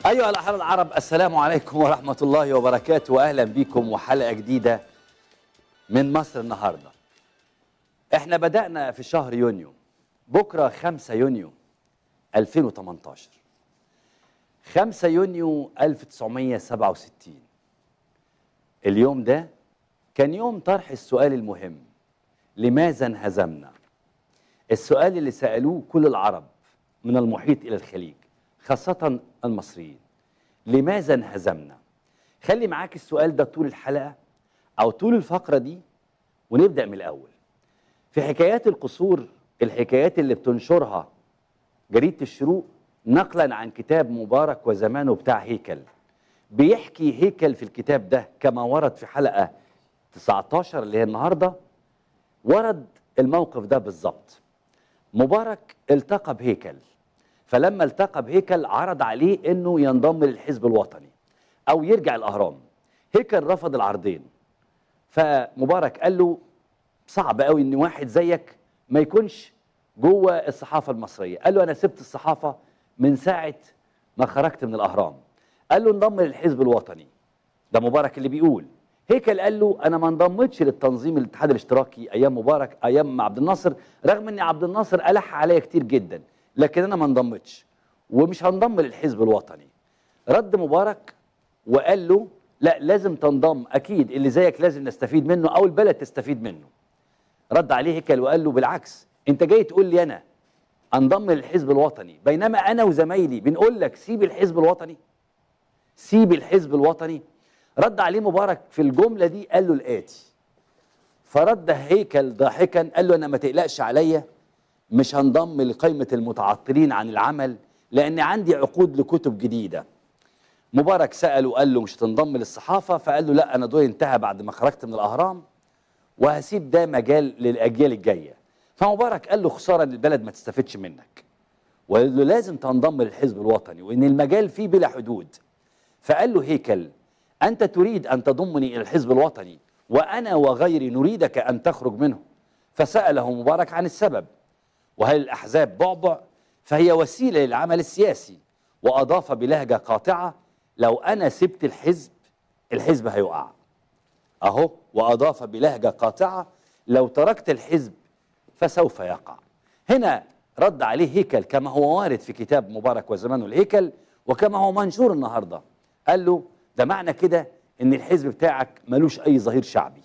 أيها الأحرار العرب السلام عليكم ورحمة الله وبركاته وأهلا بكم وحلقة جديدة من مصر النهاردة احنا بدأنا في شهر يونيو بكرة 5 يونيو 2018 5 يونيو 1967 اليوم ده كان يوم طرح السؤال المهم لماذا انهزمنا السؤال اللي سألوه كل العرب من المحيط إلى الخليج خاصة المصريين لماذا انهزمنا خلي معاك السؤال ده طول الحلقة أو طول الفقرة دي ونبدأ من الأول في حكايات القصور الحكايات اللي بتنشرها جريدة الشروق نقلا عن كتاب مبارك وزمانه بتاع هيكل بيحكي هيكل في الكتاب ده كما ورد في حلقة 19 اللي هي النهارده ورد الموقف ده بالظبط مبارك التقى بهيكل فلما التقى بهيكل عرض عليه انه ينضم للحزب الوطني او يرجع الاهرام هيكل رفض العرضين فمبارك قال له صعب قوي ان واحد زيك ما يكونش جوه الصحافه المصريه قال له انا سبت الصحافه من ساعه ما خرجت من الاهرام قال له انضم للحزب الوطني ده مبارك اللي بيقول هيكل قال له انا ما انضمتش للتنظيم الاتحاد الاشتراكي ايام مبارك ايام عبد الناصر رغم ان عبد الناصر الح عليا كتير جدا لكن انا ما انضمتش ومش هنضم للحزب الوطني رد مبارك وقال له لا لازم تنضم اكيد اللي زيك لازم نستفيد منه او البلد تستفيد منه رد عليه هيكل وقال له بالعكس انت جاي تقول لي انا انضم للحزب الوطني بينما انا وزمايلي بنقول لك سيب الحزب الوطني سيب الحزب الوطني رد عليه مبارك في الجمله دي قال له الاتي فرد هيكل ضاحكا قال له انا ما تقلقش عليا مش هنضم لقائمه المتعطلين عن العمل لان عندي عقود لكتب جديده مبارك ساله قال له مش هتنضم للصحافه فقال له لا انا دوري انتهى بعد ما خرجت من الاهرام وهسيب ده مجال للاجيال الجايه فمبارك قال له خساره ان البلد ما تستفدش منك وقال له لازم تنضم للحزب الوطني وان المجال فيه بلا حدود فقال له هيكل أنت تريد أن تضمني إلى الحزب الوطني وأنا وغيري نريدك أن تخرج منه فسأله مبارك عن السبب وهل الأحزاب بعبع فهي وسيلة للعمل السياسي وأضاف بلهجة قاطعة لو أنا سبت الحزب الحزب هيقع أهو وأضاف بلهجة قاطعة لو تركت الحزب فسوف يقع هنا رد عليه هيكل كما هو وارد في كتاب مبارك وزمانه الهيكل وكما هو منشور النهارده قال له ده معنى كده ان الحزب بتاعك ملوش اي ظهير شعبي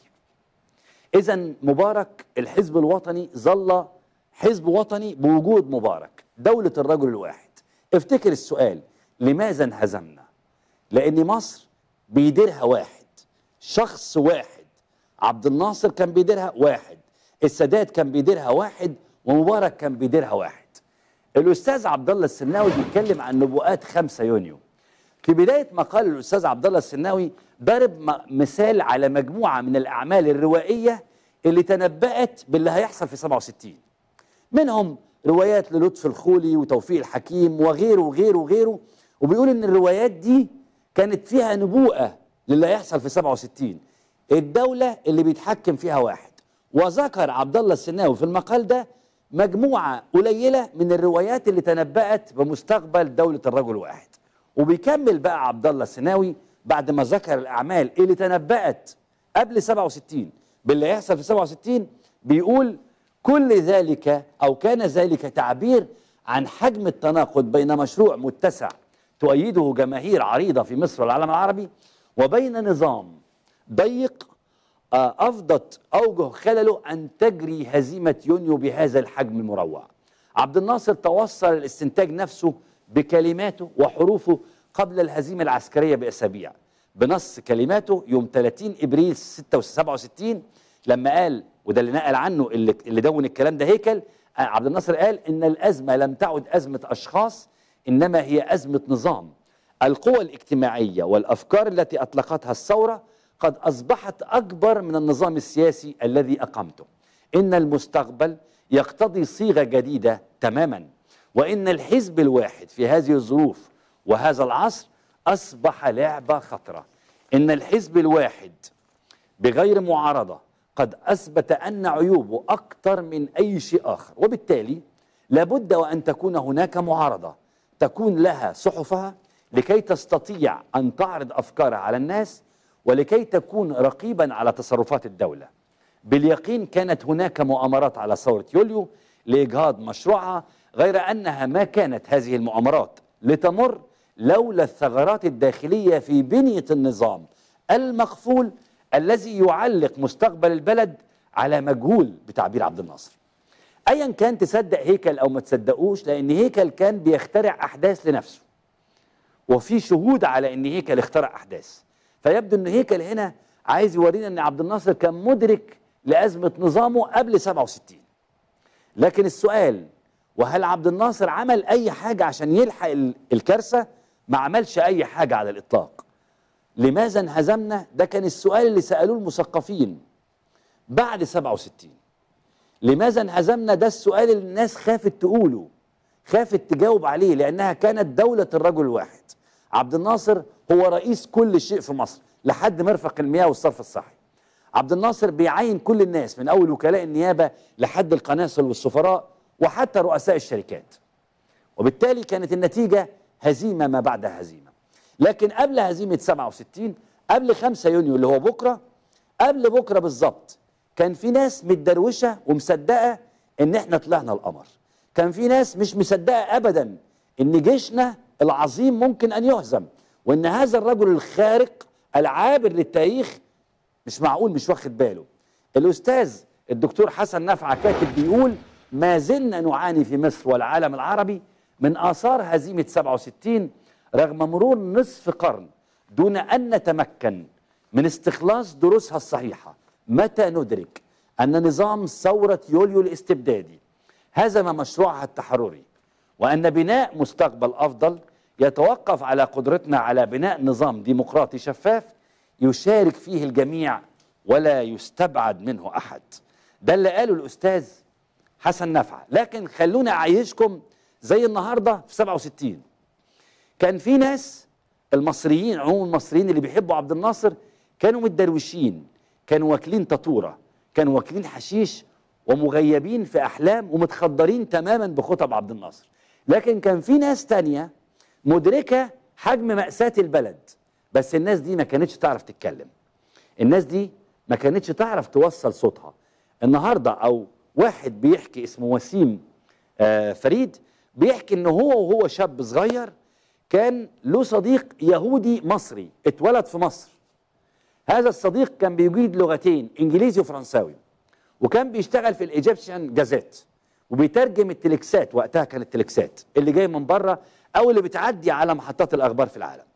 اذا مبارك الحزب الوطني ظل حزب وطني بوجود مبارك دولة الرجل الواحد افتكر السؤال لماذا انهزمنا لان مصر بيديرها واحد شخص واحد عبد الناصر كان بيديرها واحد السادات كان بيديرها واحد ومبارك كان بيديرها واحد الاستاذ عبد الله السناوي بيتكلم عن نبوءات 5 يونيو في بداية مقال الأستاذ عبد الله السناوي ضرب مثال على مجموعة من الأعمال الروائية اللي تنبأت باللي هيحصل في 67 منهم روايات للطف الخولي وتوفيق الحكيم وغيره وغيره وغيره وبيقول إن الروايات دي كانت فيها نبوءة للي هيحصل في 67 الدولة اللي بيتحكم فيها واحد وذكر عبد الله السناوي في المقال ده مجموعة قليلة من الروايات اللي تنبأت بمستقبل دولة الرجل واحد وبيكمل بقى عبد الله السناوي بعد ما ذكر الاعمال اللي تنبأت قبل 67 باللي هيحصل في 67 بيقول كل ذلك او كان ذلك تعبير عن حجم التناقض بين مشروع متسع تؤيده جماهير عريضه في مصر والعالم العربي وبين نظام ضيق افضت اوجه خلله ان تجري هزيمه يونيو بهذا الحجم المروع. عبد الناصر توصل الاستنتاج نفسه بكلماته وحروفه قبل الهزيمة العسكرية بأسابيع بنص كلماته يوم 30 إبريل 67 لما قال وده اللي نقل عنه اللي, اللي دون الكلام ده هيكل عبد الناصر قال إن الأزمة لم تعد أزمة أشخاص إنما هي أزمة نظام القوى الاجتماعية والأفكار التي أطلقتها الثورة قد أصبحت أكبر من النظام السياسي الذي أقمته إن المستقبل يقتضي صيغة جديدة تماماً وإن الحزب الواحد في هذه الظروف وهذا العصر أصبح لعبة خطرة إن الحزب الواحد بغير معارضة قد أثبت أن عيوبه أكثر من أي شيء آخر وبالتالي لابد وأن تكون هناك معارضة تكون لها صحفها لكي تستطيع ان تعرض افكارها على الناس ولكي تكون رقيبا على تصرفات الدوله باليقين كانت هناك مؤامرات على ثوره يوليو لاجهاض مشروعها غير انها ما كانت هذه المؤامرات لتمر لولا الثغرات الداخليه في بنيه النظام المقفول الذي يعلق مستقبل البلد على مجهول بتعبير عبد الناصر ايا كان تصدق هيكل او ما تصدقوش لان هيكل كان بيخترع احداث لنفسه وفي شهود على ان هيكل اخترع احداث فيبدو ان هيكل هنا عايز يورينا ان عبد الناصر كان مدرك لازمه نظامه قبل 67 لكن السؤال وهل عبد الناصر عمل اي حاجه عشان يلحق ال- الكارثه ما عملش اي حاجه على الاطلاق لماذا انهزمنا ده كان السؤال اللي سالوه المثقفين بعد 67 لماذا انهزمنا ده السؤال اللي الناس خافت تقوله خافت تجاوب عليه لانها كانت دوله الرجل الواحد عبد الناصر هو رئيس كل شيء في مصر لحد مرفق المياه والصرف الصحي عبد الناصر بيعين كل الناس من اول وكلاء النيابه لحد القناصل والسفراء وحتى رؤساء الشركات وبالتالي كانت النتيجه هزيمه ما بعد هزيمه لكن قبل هزيمه 67 قبل 5 يونيو اللي هو بكره قبل بكره بالظبط كان في ناس متدروشه ومصدقه ان احنا طلعنا القمر كان في ناس مش مصدقه ابدا ان جيشنا العظيم ممكن ان يهزم وان هذا الرجل الخارق العابر للتاريخ مش معقول مش واخد باله الاستاذ الدكتور حسن نفعه كاتب بيقول ما زلنا نعاني في مصر والعالم العربي من اثار هزيمه 67 رغم مرور نصف قرن دون ان نتمكن من استخلاص دروسها الصحيحه متى ندرك ان نظام ثوره يوليو الاستبدادي هزم مشروعها التحرري وان بناء مستقبل افضل يتوقف على قدرتنا على بناء نظام ديمقراطي شفاف يشارك فيه الجميع ولا يستبعد منه احد ده اللي قاله الاستاذ حسن نفعه لكن خلونا اعيشكم زي النهارده في 67 كان في ناس المصريين عموم المصريين اللي بيحبوا عبد الناصر كانوا متدروشين كانوا واكلين تطوره كانوا واكلين حشيش ومغيبين في احلام ومتخدرين تماما بخطب عبد الناصر لكن كان في ناس تانية مدركه حجم ماساه البلد بس الناس دي ما كانتش تعرف تتكلم الناس دي ما كانتش تعرف توصل صوتها النهارده او واحد بيحكي اسمه وسيم آه فريد بيحكي ان هو وهو شاب صغير كان له صديق يهودي مصري اتولد في مصر هذا الصديق كان بيجيد لغتين انجليزي وفرنساوي وكان بيشتغل في الايجيبشن جازيت وبيترجم التلكسات وقتها كانت التلكسات اللي جاي من بره او اللي بتعدي على محطات الاخبار في العالم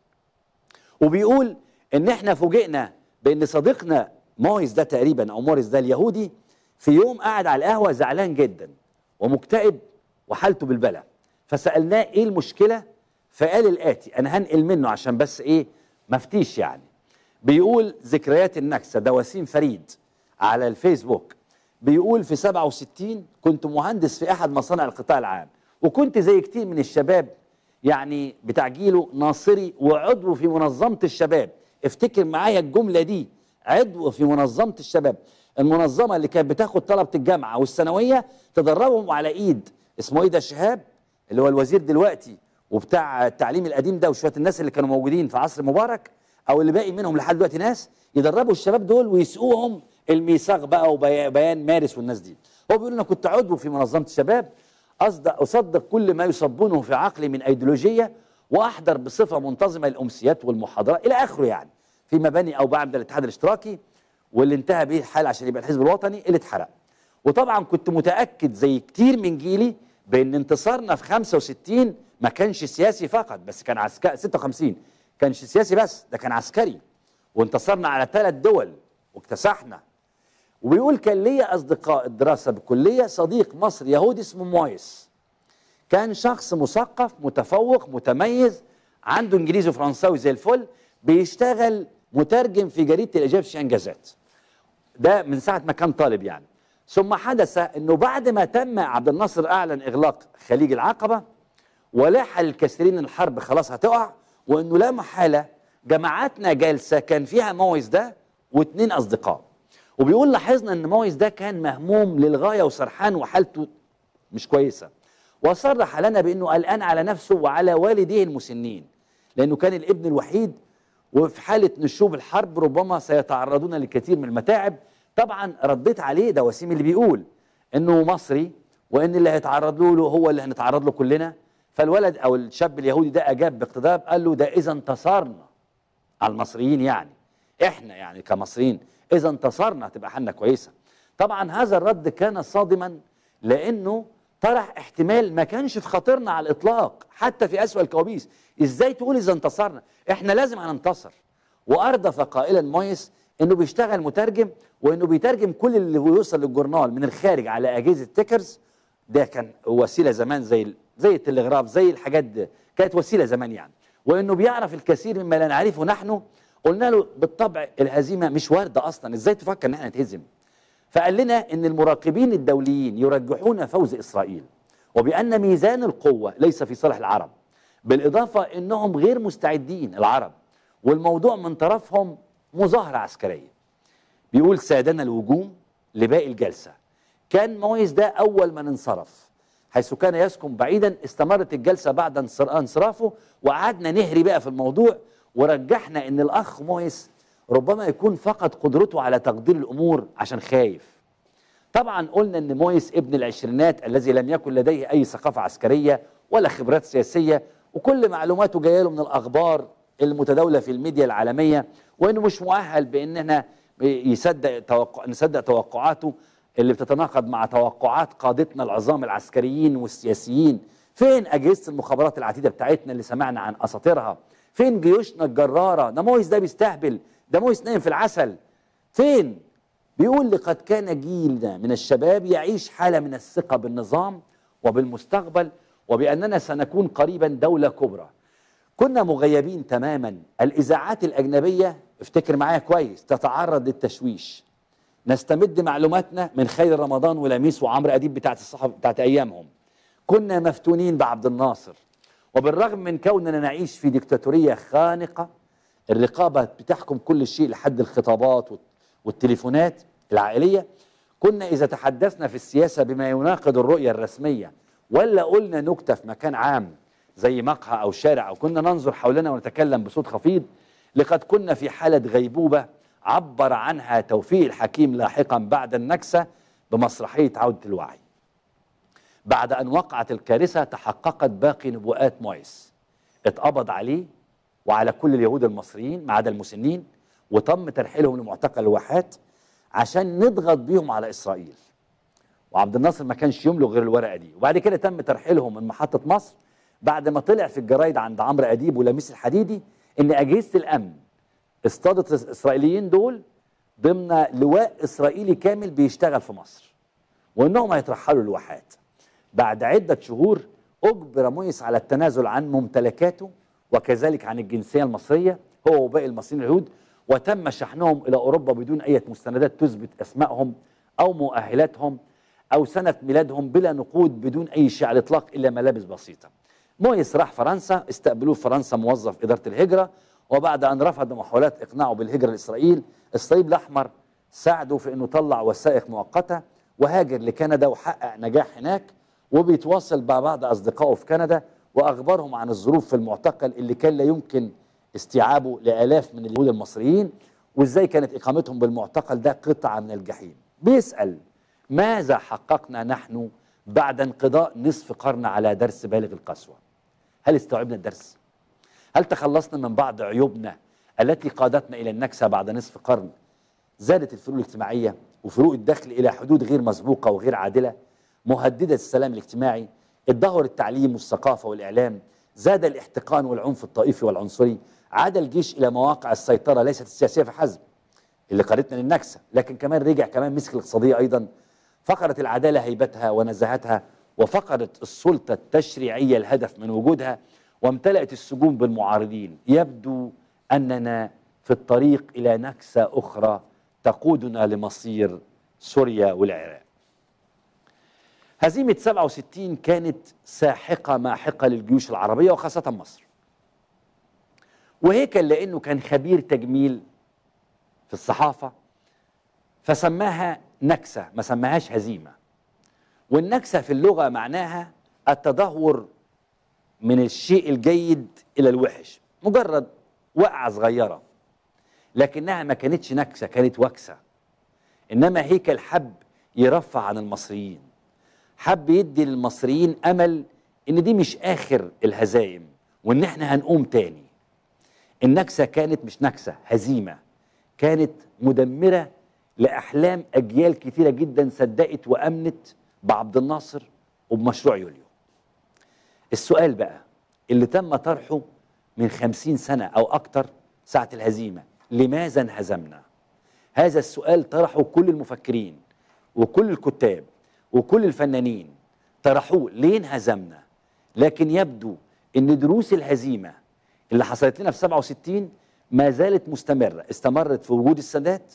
وبيقول ان احنا فوجئنا بان صديقنا مويس ده تقريبا او موريس ده اليهودي في يوم قاعد على القهوه زعلان جدا ومكتئب وحالته بالبلى فسالناه ايه المشكله فقال الاتي انا هنقل منه عشان بس ايه مفتيش يعني بيقول ذكريات النكسه ده وسيم فريد على الفيسبوك بيقول في 67 كنت مهندس في احد مصانع القطاع العام وكنت زي كتير من الشباب يعني بتاع جيله ناصري وعضو في منظمه الشباب افتكر معايا الجمله دي عضو في منظمه الشباب المنظمه اللي كانت بتاخد طلبه الجامعه والثانويه تدربهم على ايد اسمه ايه ده شهاب اللي هو الوزير دلوقتي وبتاع التعليم القديم ده وشويه الناس اللي كانوا موجودين في عصر مبارك او اللي باقي منهم لحد دلوقتي ناس يدربوا الشباب دول ويسقوهم الميثاق بقى وبيان مارس والناس دي هو بيقول انا كنت عضو في منظمه الشباب اصدق اصدق كل ما يصبونه في عقلي من ايديولوجيه واحضر بصفه منتظمه الامسيات والمحاضرات الى اخره يعني في مباني او بعد الاتحاد الاشتراكي واللي انتهى به الحال عشان يبقى الحزب الوطني اللي اتحرق وطبعا كنت متاكد زي كتير من جيلي بان انتصارنا في 65 ما كانش سياسي فقط بس كان عسكري 56 كانش سياسي بس ده كان عسكري وانتصرنا على ثلاث دول واكتسحنا وبيقول كان ليا اصدقاء الدراسه بالكليه صديق مصري يهودي اسمه مويس كان شخص مثقف متفوق متميز عنده انجليزي وفرنساوي زي الفل بيشتغل مترجم في جريده الايجيبشن جازيت ده من ساعه ما كان طالب يعني ثم حدث انه بعد ما تم عبد الناصر اعلن اغلاق خليج العقبه ولاح الكثيرين ان الحرب خلاص هتقع وانه لا محاله جماعاتنا جالسه كان فيها مويس ده واثنين اصدقاء وبيقول لاحظنا ان مويس ده كان مهموم للغايه وسرحان وحالته مش كويسه وصرح لنا بانه قلقان على نفسه وعلى والديه المسنين لانه كان الابن الوحيد وفي حاله نشوب الحرب ربما سيتعرضون لكثير من المتاعب طبعا رديت عليه ده وسيم اللي بيقول انه مصري وان اللي هيتعرض له هو اللي هنتعرض له كلنا فالولد او الشاب اليهودي ده اجاب باقتضاب قال له ده اذا انتصرنا على المصريين يعني احنا يعني كمصريين اذا انتصرنا هتبقى حالنا كويسه طبعا هذا الرد كان صادما لانه طرح احتمال ما كانش في خاطرنا على الاطلاق حتى في اسوأ الكوابيس ازاي تقول اذا انتصرنا احنا لازم هننتصر واردف قائلا مويس انه بيشتغل مترجم وانه بيترجم كل اللي بيوصل للجورنال من الخارج على اجهزه تيكرز ده كان وسيله زمان زي زي التلغراف زي الحاجات دي كانت وسيله زمان يعني وانه بيعرف الكثير مما لا نعرفه نحن قلنا له بالطبع الهزيمه مش وارده اصلا ازاي تفكر ان احنا نتهزم فقال لنا ان المراقبين الدوليين يرجحون فوز اسرائيل وبان ميزان القوه ليس في صالح العرب بالاضافه انهم غير مستعدين العرب والموضوع من طرفهم مظاهره عسكريه بيقول سادنا الهجوم لباقي الجلسه كان مويس ده اول من انصرف حيث كان يسكن بعيدا استمرت الجلسه بعد انصرافه وقعدنا نهري بقى في الموضوع ورجحنا ان الاخ مويس ربما يكون فقد قدرته على تقدير الامور عشان خايف طبعا قلنا ان مويس ابن العشرينات الذي لم يكن لديه اي ثقافه عسكريه ولا خبرات سياسيه وكل معلوماته جايه له من الاخبار المتداوله في الميديا العالميه وانه مش مؤهل باننا يصدق توقع نصدق توقعاته اللي بتتناقض مع توقعات قادتنا العظام العسكريين والسياسيين فين اجهزه المخابرات العتيده بتاعتنا اللي سمعنا عن اساطيرها فين جيوشنا الجراره ده مويس ده بيستهبل ده مويس نايم في العسل فين بيقول لقد كان جيلنا من الشباب يعيش حاله من الثقه بالنظام وبالمستقبل وباننا سنكون قريبا دوله كبرى كنا مغيبين تماما الاذاعات الاجنبيه افتكر معايا كويس تتعرض للتشويش نستمد معلوماتنا من خير رمضان ولميس وعمرو اديب بتاعت الصحف بتاعت ايامهم كنا مفتونين بعبد الناصر وبالرغم من كوننا نعيش في ديكتاتوريه خانقه الرقابه بتحكم كل شيء لحد الخطابات والتليفونات العائليه كنا اذا تحدثنا في السياسه بما يناقض الرؤيه الرسميه ولا قلنا نكته في مكان عام زي مقهى او شارع او كنا ننظر حولنا ونتكلم بصوت خفيض لقد كنا في حاله غيبوبه عبر عنها توفيق الحكيم لاحقا بعد النكسة بمسرحية عودة الوعي بعد أن وقعت الكارثة تحققت باقي نبوءات مويس اتقبض عليه وعلى كل اليهود المصريين ما عدا المسنين وتم ترحيلهم لمعتقل الواحات عشان نضغط بيهم على إسرائيل وعبد الناصر ما كانش يملك غير الورقة دي وبعد كده تم ترحيلهم من محطة مصر بعد ما طلع في الجرايد عند عمرو أديب ولميس الحديدي إن أجهزة الأمن اصطادت الاسرائيليين دول ضمن لواء اسرائيلي كامل بيشتغل في مصر وانهم هيترحلوا الواحات بعد عده شهور اجبر مويس على التنازل عن ممتلكاته وكذلك عن الجنسيه المصريه هو وباقي المصريين اليهود وتم شحنهم الى اوروبا بدون اي مستندات تثبت اسمائهم او مؤهلاتهم او سنه ميلادهم بلا نقود بدون اي شيء على الاطلاق الا ملابس بسيطه. مويس راح فرنسا استقبلوه في فرنسا موظف اداره الهجره وبعد أن رفض محاولات إقناعه بالهجرة لإسرائيل الصليب الأحمر ساعده في أنه طلع وثائق مؤقتة وهاجر لكندا وحقق نجاح هناك وبيتواصل مع بعض أصدقائه في كندا وأخبرهم عن الظروف في المعتقل اللي كان لا يمكن استيعابه لآلاف من اليهود المصريين وإزاي كانت إقامتهم بالمعتقل ده قطعة من الجحيم بيسأل ماذا حققنا نحن بعد انقضاء نصف قرن على درس بالغ القسوة هل استوعبنا الدرس؟ هل تخلصنا من بعض عيوبنا التي قادتنا إلى النكسة بعد نصف قرن زادت الفروق الاجتماعية وفروق الدخل إلى حدود غير مسبوقة وغير عادلة مهددة السلام الاجتماعي اتدهور التعليم والثقافة والإعلام زاد الاحتقان والعنف الطائفي والعنصري عاد الجيش إلى مواقع السيطرة ليست السياسية فحسب اللي قادتنا للنكسة لكن كمان رجع كمان مسك الاقتصادية أيضا فقدت العدالة هيبتها ونزاهتها وفقدت السلطة التشريعية الهدف من وجودها وامتلأت السجون بالمعارضين يبدو أننا في الطريق إلى نكسة أخرى تقودنا لمصير سوريا والعراق هزيمة 67 كانت ساحقة ماحقة للجيوش العربية وخاصة مصر وهيك لأنه كان خبير تجميل في الصحافة فسماها نكسة ما سماهاش هزيمة والنكسة في اللغة معناها التدهور من الشيء الجيد إلى الوحش مجرد وقعة صغيرة لكنها ما كانتش نكسة كانت وكسة إنما هيكل حب يرفع عن المصريين حب يدي للمصريين أمل إن دي مش آخر الهزايم وإن إحنا هنقوم تاني النكسة كانت مش نكسة هزيمة كانت مدمرة لأحلام أجيال كثيرة جدا صدقت وأمنت بعبد الناصر وبمشروع يوليو السؤال بقى اللي تم طرحه من خمسين سنة أو أكتر ساعة الهزيمة لماذا انهزمنا هذا السؤال طرحه كل المفكرين وكل الكتاب وكل الفنانين طرحوه ليه انهزمنا لكن يبدو ان دروس الهزيمه اللي حصلت لنا في 67 ما زالت مستمره استمرت في وجود السادات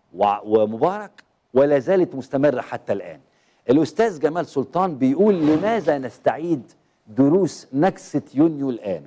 ومبارك ولا زالت مستمره حتى الان الاستاذ جمال سلطان بيقول لماذا نستعيد دروس نكسه يونيو الان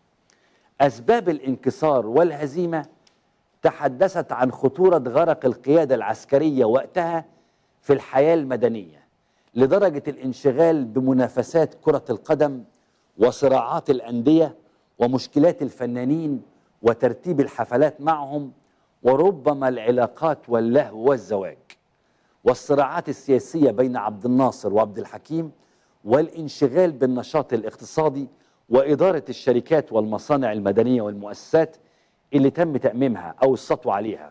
اسباب الانكسار والهزيمه تحدثت عن خطوره غرق القياده العسكريه وقتها في الحياه المدنيه لدرجه الانشغال بمنافسات كره القدم وصراعات الانديه ومشكلات الفنانين وترتيب الحفلات معهم وربما العلاقات واللهو والزواج والصراعات السياسيه بين عبد الناصر وعبد الحكيم والانشغال بالنشاط الاقتصادي واداره الشركات والمصانع المدنيه والمؤسسات اللي تم تاميمها او السطو عليها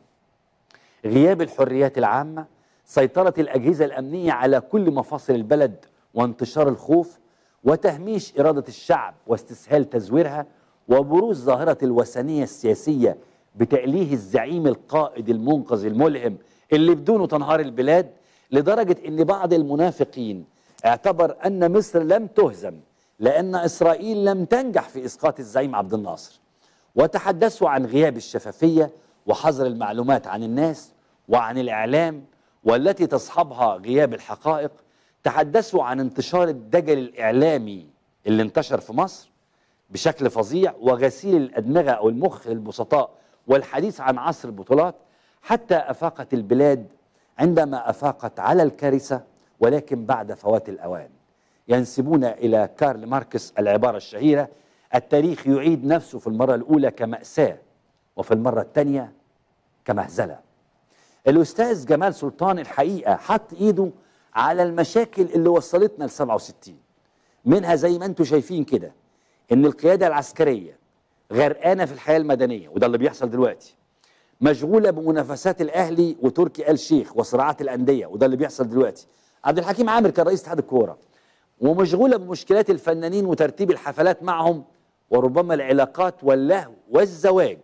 غياب الحريات العامه سيطره الاجهزه الامنيه على كل مفاصل البلد وانتشار الخوف وتهميش اراده الشعب واستسهال تزويرها وبروز ظاهره الوثنيه السياسيه بتأليه الزعيم القائد المنقذ الملهم اللي بدونه تنهار البلاد لدرجه ان بعض المنافقين اعتبر ان مصر لم تهزم لان اسرائيل لم تنجح في اسقاط الزعيم عبد الناصر وتحدثوا عن غياب الشفافيه وحظر المعلومات عن الناس وعن الاعلام والتي تصحبها غياب الحقائق تحدثوا عن انتشار الدجل الاعلامي اللي انتشر في مصر بشكل فظيع وغسيل الادمغه او المخ البسطاء والحديث عن عصر البطولات حتى افاقت البلاد عندما افاقت على الكارثه ولكن بعد فوات الاوان ينسبون الى كارل ماركس العباره الشهيره التاريخ يعيد نفسه في المره الاولى كماساه وفي المره الثانيه كمهزله الاستاذ جمال سلطان الحقيقه حط ايده على المشاكل اللي وصلتنا ل 67 منها زي ما انتم شايفين كده ان القياده العسكريه غرقانه في الحياه المدنيه وده اللي بيحصل دلوقتي مشغوله بمنافسات الاهلي وتركي آل شيخ وصراعات الانديه وده اللي بيحصل دلوقتي عبد الحكيم عامر كان رئيس اتحاد الكوره ومشغوله بمشكلات الفنانين وترتيب الحفلات معهم وربما العلاقات واللهو والزواج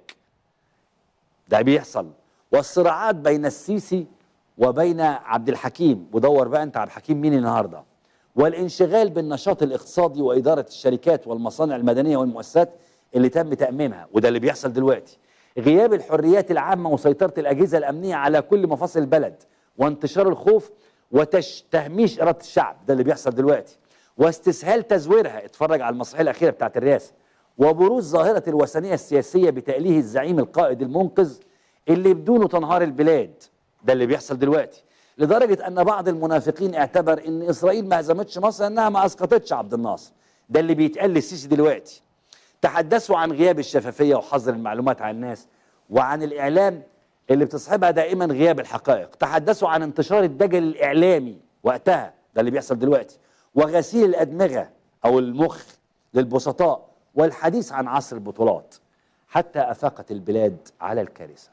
ده بيحصل والصراعات بين السيسي وبين عبد الحكيم ودور بقى انت عبد الحكيم مين النهارده والانشغال بالنشاط الاقتصادي واداره الشركات والمصانع المدنيه والمؤسسات اللي تم تاميمها وده اللي بيحصل دلوقتي غياب الحريات العامه وسيطره الاجهزه الامنيه على كل مفاصل البلد وانتشار الخوف وتهميش اراده الشعب ده اللي بيحصل دلوقتي واستسهال تزويرها اتفرج على المسرحيه الاخيره بتاعت الرئاسه وبروز ظاهره الوثنيه السياسيه بتأليه الزعيم القائد المنقذ اللي بدونه تنهار البلاد ده اللي بيحصل دلوقتي لدرجه ان بعض المنافقين اعتبر ان اسرائيل ما هزمتش مصر انها ما اسقطتش عبد الناصر ده اللي بيتقال للسيسي دلوقتي تحدثوا عن غياب الشفافيه وحظر المعلومات عن الناس وعن الاعلام اللي بتصحبها دائما غياب الحقائق تحدثوا عن انتشار الدجل الاعلامي وقتها ده اللي بيحصل دلوقتي وغسيل الادمغه او المخ للبسطاء والحديث عن عصر البطولات حتى افاقت البلاد على الكارثه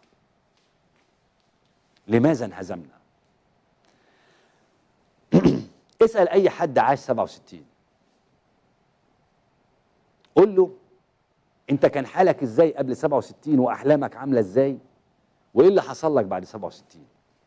لماذا انهزمنا اسال اي حد عاش 67 قول له انت كان حالك ازاي قبل 67 واحلامك عامله ازاي وايه اللي حصل لك بعد 67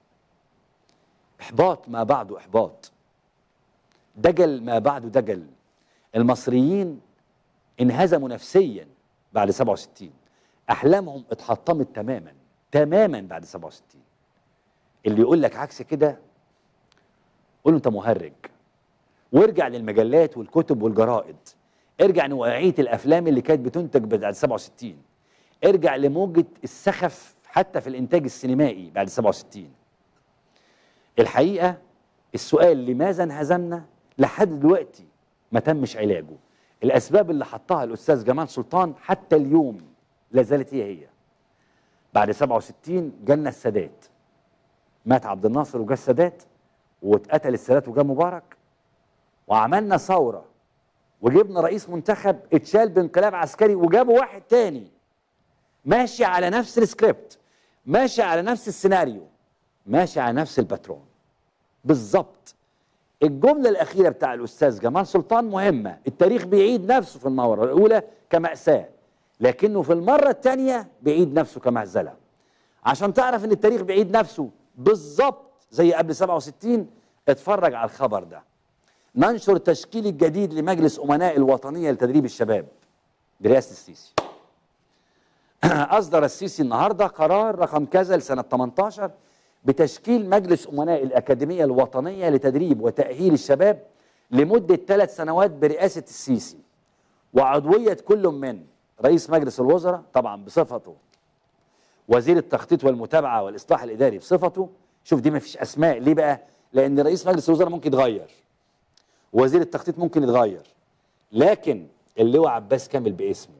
احباط ما بعده احباط دجل ما بعده دجل المصريين انهزموا نفسيا بعد 67 احلامهم اتحطمت تماما تماما بعد 67 اللي يقول لك عكس كده قول له انت مهرج وارجع للمجلات والكتب والجرائد ارجع لنوعيه الافلام اللي كانت بتنتج بعد 67 ارجع لموجه السخف حتى في الانتاج السينمائي بعد 67 الحقيقه السؤال لماذا انهزمنا لحد دلوقتي ما تمش علاجه الاسباب اللي حطها الاستاذ جمال سلطان حتى اليوم لا زالت هي هي بعد 67 جالنا السادات مات عبد الناصر وجا السادات واتقتل السادات وجا مبارك وعملنا ثوره وجبنا رئيس منتخب اتشال بانقلاب عسكري وجابوا واحد تاني ماشي على نفس السكريبت ماشي على نفس السيناريو ماشي على نفس الباترون بالظبط الجملة الأخيرة بتاع الأستاذ جمال سلطان مهمة التاريخ بيعيد نفسه في المرة الأولى كمأساة لكنه في المرة الثانية بيعيد نفسه كمهزلة عشان تعرف ان التاريخ بيعيد نفسه بالظبط زي قبل 67 اتفرج على الخبر ده ننشر التشكيل الجديد لمجلس أمناء الوطنية لتدريب الشباب برئاسة السيسي أصدر السيسي النهاردة قرار رقم كذا لسنة 18 بتشكيل مجلس أمناء الأكاديمية الوطنية لتدريب وتأهيل الشباب لمدة ثلاث سنوات برئاسة السيسي وعضوية كل من رئيس مجلس الوزراء طبعا بصفته وزير التخطيط والمتابعة والإصلاح الإداري بصفته شوف دي ما فيش أسماء ليه بقى لأن رئيس مجلس الوزراء ممكن يتغير وزير التخطيط ممكن يتغير لكن اللواء عباس كامل باسمه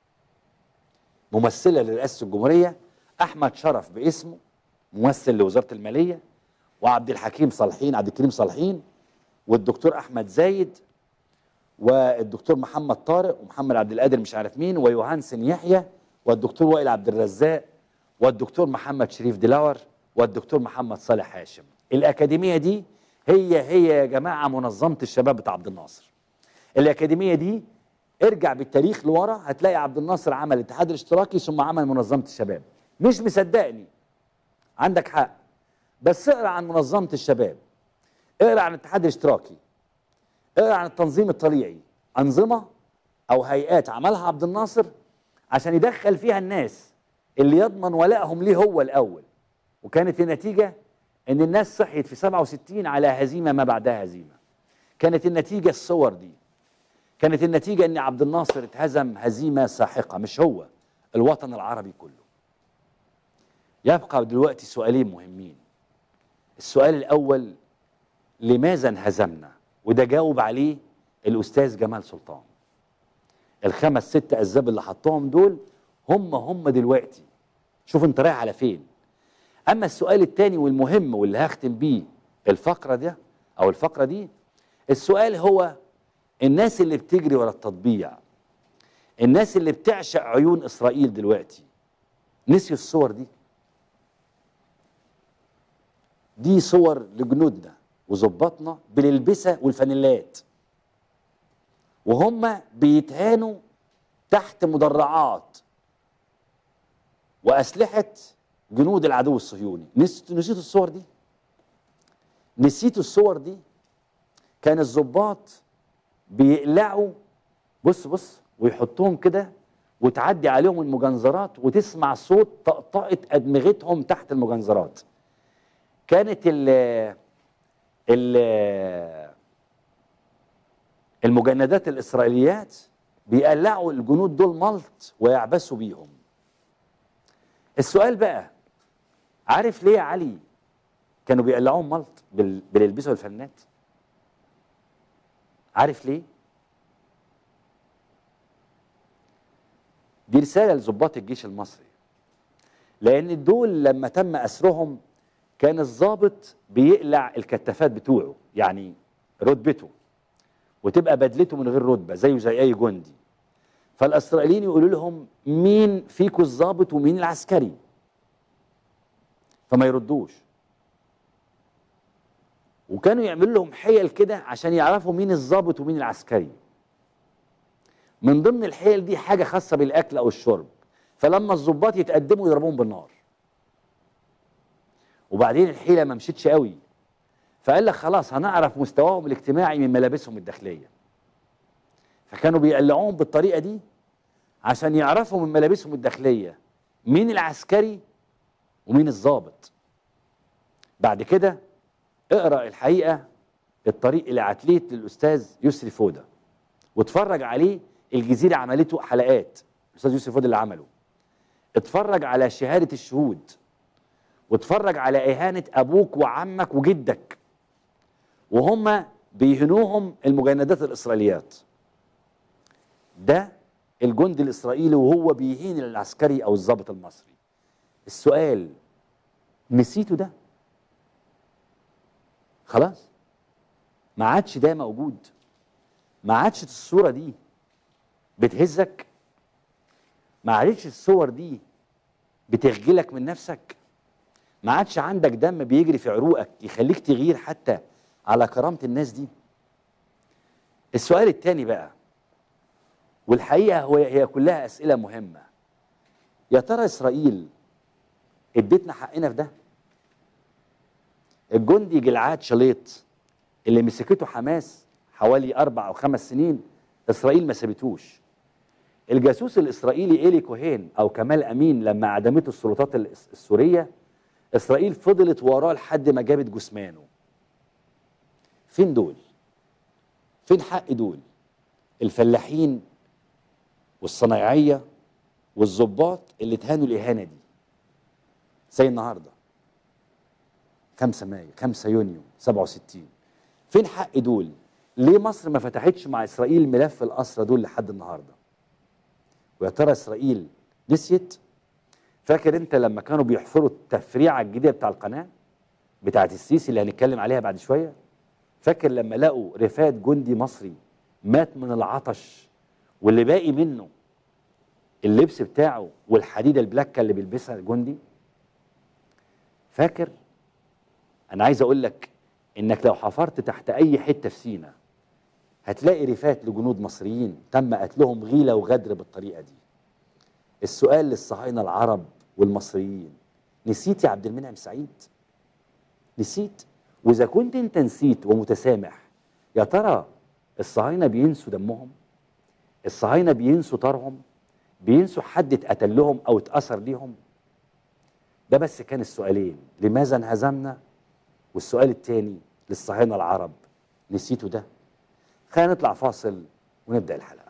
ممثلة لرئاسة الجمهورية أحمد شرف باسمه ممثل لوزارة المالية وعبد الحكيم صالحين عبد الكريم صالحين والدكتور أحمد زايد والدكتور محمد طارق ومحمد عبد القادر مش عارف مين ويوهانسن يحيى والدكتور وائل عبد الرزاق والدكتور محمد شريف دلاور والدكتور محمد صالح هاشم الأكاديمية دي هي هي يا جماعة منظمة الشباب بتاع عبد الناصر الأكاديمية دي ارجع بالتاريخ لورا هتلاقي عبد الناصر عمل الاتحاد الاشتراكي ثم عمل منظمة الشباب مش مصدقني عندك حق بس اقرا عن منظمة الشباب اقرا عن الاتحاد الاشتراكي اقرا عن التنظيم الطليعي أنظمة أو هيئات عملها عبد الناصر عشان يدخل فيها الناس اللي يضمن ولائهم ليه هو الأول وكانت النتيجة ان الناس صحيت في 67 على هزيمه ما بعدها هزيمه كانت النتيجه الصور دي كانت النتيجه ان عبد الناصر اتهزم هزيمه ساحقه مش هو الوطن العربي كله يبقى دلوقتي سؤالين مهمين السؤال الاول لماذا انهزمنا وده جاوب عليه الاستاذ جمال سلطان الخمس ست اسباب اللي حطهم دول هم هم دلوقتي شوف انت رايح على فين اما السؤال الثاني والمهم واللي هختم بيه الفقره ده او الفقره دي السؤال هو الناس اللي بتجري ورا التطبيع الناس اللي بتعشق عيون اسرائيل دلوقتي نسيوا الصور دي دي صور لجنودنا وظباطنا بالالبسه والفانيلات وهم بيتهانوا تحت مدرعات واسلحه جنود العدو الصهيوني نسيتوا نسيتوا الصور دي نسيتوا الصور دي كان الضباط بيقلعوا بص بص ويحطوهم كده وتعدي عليهم المجنزرات وتسمع صوت طقطقه ادمغتهم تحت المجنزرات كانت ال ال المجندات الاسرائيليات بيقلعوا الجنود دول ملط ويعبثوا بيهم السؤال بقى عارف ليه يا علي كانوا بيقلعوهم ملط بال... بالالبسه والفنات عارف ليه دي رساله لظباط الجيش المصري لان دول لما تم اسرهم كان الضابط بيقلع الكتافات بتوعه يعني رتبته وتبقى بدلته من غير رتبه زيه زي اي جندي فالاسرائيليين يقولوا لهم مين فيكم الضابط ومين العسكري فما يردوش وكانوا يعملوا لهم حيل كده عشان يعرفوا مين الضابط ومين العسكري من ضمن الحيل دي حاجه خاصه بالاكل او الشرب فلما الضباط يتقدموا يضربوهم بالنار وبعدين الحيله ما مشيتش قوي فقال لك خلاص هنعرف مستواهم الاجتماعي من ملابسهم الداخليه فكانوا بيقلعوهم بالطريقه دي عشان يعرفوا من ملابسهم الداخليه مين العسكري ومين الضابط بعد كده اقرا الحقيقه الطريق الى عتليت للاستاذ يسري فوده واتفرج عليه الجزيره عملته حلقات الاستاذ يسري فوده اللي عمله اتفرج على شهاده الشهود واتفرج على اهانه ابوك وعمك وجدك وهم بيهنوهم المجندات الاسرائيليات ده الجندي الاسرائيلي وهو بيهين العسكري او الضابط المصري السؤال نسيتوا ده خلاص ما عادش ده موجود ما عادش الصوره دي بتهزك ما عادش الصور دي بتخجلك من نفسك ما عادش عندك دم بيجري في عروقك يخليك تغير حتى على كرامه الناس دي السؤال الثاني بقى والحقيقه هو هي كلها اسئله مهمه يا ترى اسرائيل اديتنا حقنا في ده الجندي جلعاد شليط اللي مسكته حماس حوالي اربع او خمس سنين اسرائيل ما سابتوش الجاسوس الاسرائيلي ايلي كوهين او كمال امين لما عدمته السلطات السوريه اسرائيل فضلت وراه لحد ما جابت جثمانه فين دول فين حق دول الفلاحين والصنايعيه والظباط اللي اتهانوا الاهانه دي زي النهارده 5 مايو 5 يونيو 67 فين حق دول ليه مصر ما فتحتش مع اسرائيل ملف الاسرى دول لحد النهارده ويا ترى اسرائيل نسيت فاكر انت لما كانوا بيحفروا التفريعه الجديده بتاع القناه بتاعت السيسي اللي هنتكلم عليها بعد شويه فاكر لما لقوا رفاد جندي مصري مات من العطش واللي باقي منه اللبس بتاعه والحديده البلاكه اللي بيلبسها الجندي فاكر انا عايز اقول لك انك لو حفرت تحت اي حته في سينا هتلاقي رفات لجنود مصريين تم قتلهم غيله وغدر بالطريقه دي السؤال للصهاينه العرب والمصريين نسيت يا عبد المنعم سعيد نسيت واذا كنت انت نسيت ومتسامح يا ترى الصهاينه بينسوا دمهم الصهاينه بينسوا طارهم بينسوا حد اتقتل لهم او اتاثر ليهم ده بس كان السؤالين لماذا انهزمنا والسؤال الثاني للصهاينه العرب نسيتوا ده خلينا نطلع فاصل ونبدا الحلقه